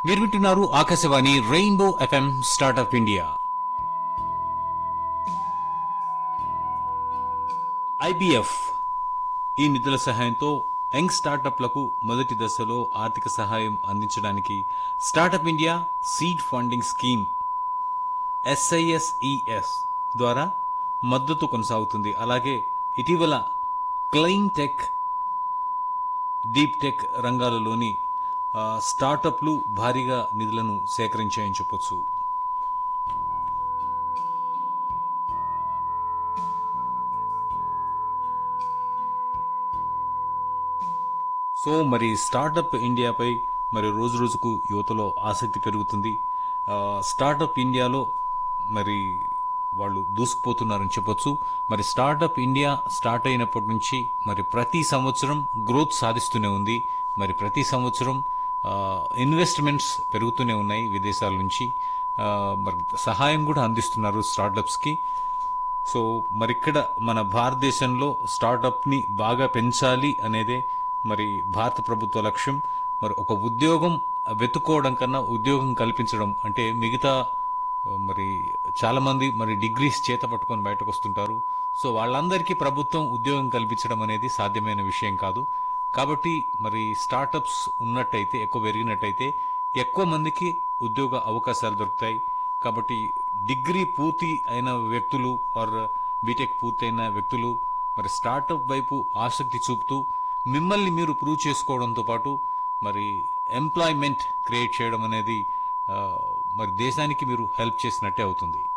మీరు వింటున్నారు Akashvani rainbow FM startup India IBF ఈ నిధుల సహాయంతో యంగ్ స్టార్టప్లకు మొదటి దశలో ఆర్థిక సహాయం అందించడానికి startup India seed funding scheme SISES ద్వారా మద్దతు కొనసాగుతుంది అలాగే ఇటీవల క్లైన్ టెక్ డీప్ టెక్ రంగాలలోని ఆ, స్టార్టప్లు భారీగా నిధులను సేకరించాయని చెప్పొచ్చు సో మరి స్టార్టప్ ఇండియాపై మరి రోజు రోజుకు యువతలో ఆసక్తి పెరుగుతుంది ఆ, స్టార్టప్ ఇండియాలో మరి వాళ్ళు దూసుకుపోతున్నారని చెప్పొచ్చు మరి స్టార్టప్ ఇండియా స్టార్ట్ అయినప్పటి నుంచి మరి ప్రతి సంవత్సరం గ్రోత్ సాధిస్తూనే ఉంది మరి ప్రతి సంవత్సరం ఆ, ఇన్వెస్ట్మెంట్స్ పెరుగుతూనే ఉన్నాయి విదేశాల నుంచి ఆ, మరి సహాయం కూడా అందిస్తున్నారు స్టార్టప్స్కి సో మరి ఇక్కడ మన భారతదేశంలో స్టార్టప్ ని బాగా పెంచాలి అనేదే మరి భారత ప్రభుత్వ లక్ష్యం మరి ఒక ఉద్యోగం వెతుక్కోవడం కన్నా ఉద్యోగం కల్పించడం అంటే మిగతా ఆ, మరి చాలా మంది మరి డిగ్రీస్ చేత పట్టుకొని బయటకు వస్తుంటారు సో వాళ్ళందరికీ ప్రభుత్వం ఉద్యోగం కల్పించడం అనేది సాధ్యమైన విషయం కాదు కాబట్టి మరి స్టార్టప్స్ ఉన్నట్టయితే ఎక్కువ పెరిగినట్టయితే ఎక్కువ మందికి ఉద్యోగ అవకాశాలు దొరుకుతాయి కాబట్టి డిగ్రీ పూర్తి అయిన వ్యక్తులు ఆర్ బీటెక్ పూర్తయిన వ్యక్తులు మరి స్టార్టప్ వైపు ఆసక్తి చూపుతూ మిమ్మల్ని మీరు ప్రూవ్ చేసుకోవడంతో పాటు మరి ఎంప్లాయ్మెంట్ క్రియేట్ చేయడం అనేది ఆ, మరి దేశానికి మీరు హెల్ప్ చేసినట్టే అవుతుంది